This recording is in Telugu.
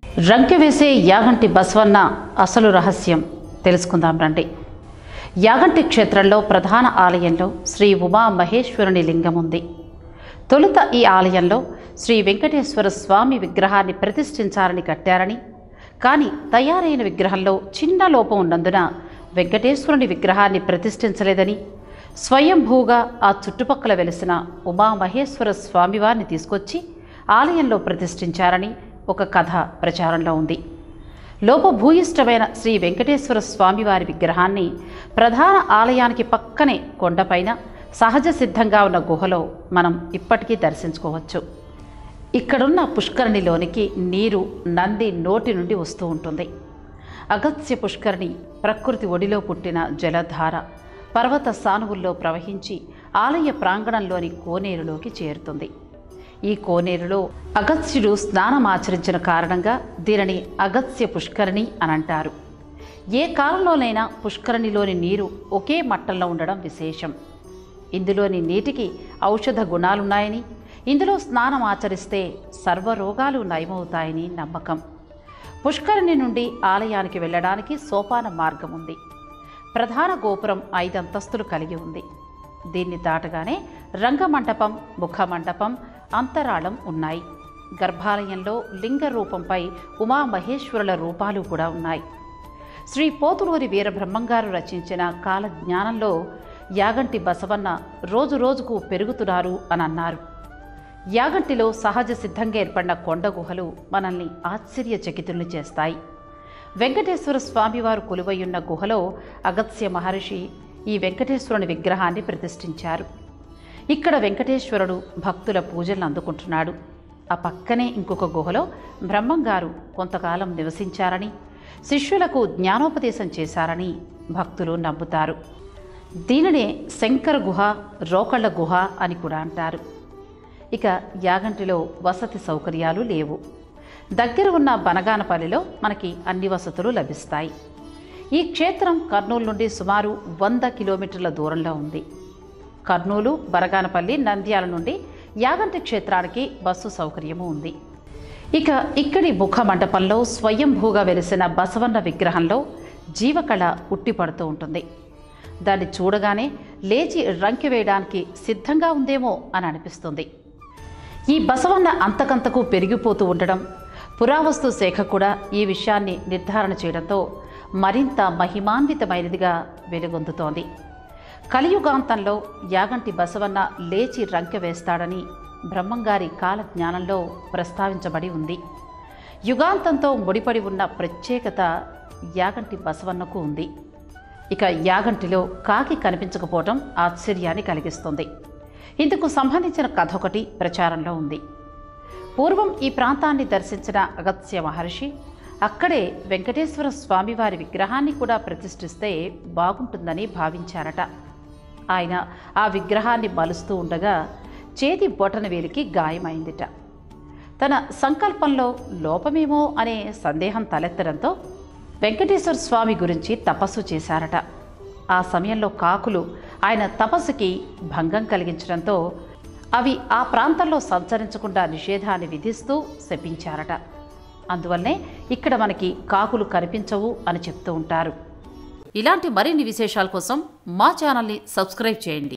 రంకె వేసే యాగంటి బసవన్న అసలు రహస్యం తెలుసుకుందాం రండి యాగంటి క్షేత్రంలో ప్రధాన ఆలయంలో శ్రీ ఉమా మహేశ్వరుని లింగం ఉంది తొలుత ఈ ఆలయంలో శ్రీ వెంకటేశ్వర స్వామి విగ్రహాన్ని ప్రతిష్ఠించాలని కట్టారని కానీ తయారైన విగ్రహంలో చిన్న లోపం ఉన్నందున వెంకటేశ్వరుని విగ్రహాన్ని ప్రతిష్ఠించలేదని స్వయంభూగా ఆ చుట్టుపక్కల వెలిసిన ఉమామహేశ్వర స్వామివారిని తీసుకొచ్చి ఆలయంలో ప్రతిష్ఠించారని ఒక కథ ప్రచారంలో ఉంది లోపభూయిష్టమైన శ్రీ వెంకటేశ్వర స్వామివారి విగ్రహాన్ని ప్రధాన ఆలయానికి పక్కనే కొండపైన సహజ సిద్ధంగా ఉన్న గుహలో మనం ఇప్పటికీ దర్శించుకోవచ్చు ఇక్కడున్న పుష్కరిణిలోనికి నీరు నంది నోటి నుండి వస్తూ ఉంటుంది అగత్య పుష్కరిణి ప్రకృతి ఒడిలో పుట్టిన జలధార పర్వత సానువుల్లో ప్రవహించి ఆలయ ప్రాంగణంలోని కోనేరులోకి చేరుతుంది ఈ కోనేరులో అగత్యుడు స్నానమాచరించిన కారణంగా దీనిని అగత్య పుష్కరిణి అని అంటారు ఏ కాలంలోనైనా పుష్కరిణిలోని నీరు ఒకే మట్టంలో ఉండడం విశేషం ఇందులోని నీటికి ఔషధ గుణాలున్నాయని ఇందులో స్నానం ఆచరిస్తే సర్వరోగాలు నయమవుతాయని నమ్మకం పుష్కరిణి నుండి ఆలయానికి వెళ్ళడానికి సోపాన మార్గం ఉంది ప్రధాన గోపురం ఐదు అంతస్తులు కలిగి ఉంది దీన్ని దాటగానే రంగమండపం ముఖమండపం అంతరాళం ఉన్నాయి గర్భాలయంలో లింగ రూపంపై ఉమామహేశ్వరుల రూపాలు కూడా ఉన్నాయి శ్రీ పోతులూరి వీరబ్రహ్మంగారు రచించిన కాలజ్ఞానంలో యాగంటి బసవన్న రోజు రోజుకు పెరుగుతున్నారు అని అన్నారు యాగంటిలో సహజ సిద్ధంగా ఏర్పడిన కొండ గుహలు మనల్ని ఆశ్చర్యచకితుల్ని చేస్తాయి వెంకటేశ్వర స్వామివారు కొలువయ్యున్న గుహలో అగత్స్య మహర్షి ఈ వెంకటేశ్వరుని విగ్రహాన్ని ప్రతిష్ఠించారు ఇక్కడ వెంకటేశ్వరుడు భక్తుల పూజలను అందుకుంటున్నాడు ఆ పక్కనే ఇంకొక గుహలో బ్రహ్మంగారు కొంతకాలం నివసించారని శిష్యులకు జ్ఞానోపదేశం చేశారని భక్తులు నమ్ముతారు దీనినే శంకర గుహ రోకళ్ళ గుహ అని కూడా అంటారు ఇక యాగంటిలో వసతి సౌకర్యాలు లేవు దగ్గర ఉన్న బనగానపల్లిలో మనకి అన్ని వసతులు లభిస్తాయి ఈ క్షేత్రం కర్నూలు నుండి సుమారు వంద కిలోమీటర్ల దూరంలో ఉంది కర్నూలు బనగానపల్లి నంద్యాల నుండి యాగంటి క్షేత్రానికి బస్సు సౌకర్యము ఉంది ఇక ఇక్కడి ముఖ మండపంలో స్వయంభూగా వెలిసిన బసవన్న విగ్రహంలో జీవకళ ఉట్టిపడుతూ ఉంటుంది దాన్ని చూడగానే లేచి రంకె వేయడానికి సిద్ధంగా ఉందేమో అని అనిపిస్తుంది ఈ బసవన్న అంతకంతకు పెరిగిపోతూ ఉండడం పురావస్తు శాఖ కూడా ఈ విషయాన్ని నిర్ధారణ చేయడంతో మరింత మహిమాన్వితమైనదిగా వెలుగొందుతోంది కలియుగాంతంలో యాగంటి బసవన్న లేచి రంకె వేస్తాడని బ్రహ్మంగారి కాలజ్ఞానంలో ప్రస్తావించబడి ఉంది యుగాంతంతో ముడిపడి ఉన్న ప్రత్యేకత యాగంటి బసవన్నకు ఉంది ఇక యాగంటిలో కాకి కనిపించకపోవడం ఆశ్చర్యాన్ని కలిగిస్తుంది ఇందుకు సంబంధించిన కథ ఒకటి ప్రచారంలో ఉంది పూర్వం ఈ ప్రాంతాన్ని దర్శించిన అగత్స్య మహర్షి అక్కడే వెంకటేశ్వర స్వామివారి విగ్రహాన్ని కూడా ప్రతిష్ఠిస్తే బాగుంటుందని భావించారట ఆయన ఆ విగ్రహాన్ని మలుస్తూ ఉండగా చేతి బొటన వేలికి గాయమైందిట తన సంకల్పంలో లోపమేమో అనే సందేహం తలెత్తడంతో వెంకటేశ్వర స్వామి గురించి తపస్సు చేశారట ఆ సమయంలో కాకులు ఆయన తపస్సుకి భంగం కలిగించడంతో అవి ఆ ప్రాంతంలో సంచరించకుండా నిషేధాన్ని విధిస్తూ శపించారట అందువల్లే ఇక్కడ మనకి కాకులు కనిపించవు అని చెప్తూ ఉంటారు ఇలాంటి మరిన్ని విశేషాల కోసం మా ఛానల్ని సబ్స్క్రైబ్ చేయండి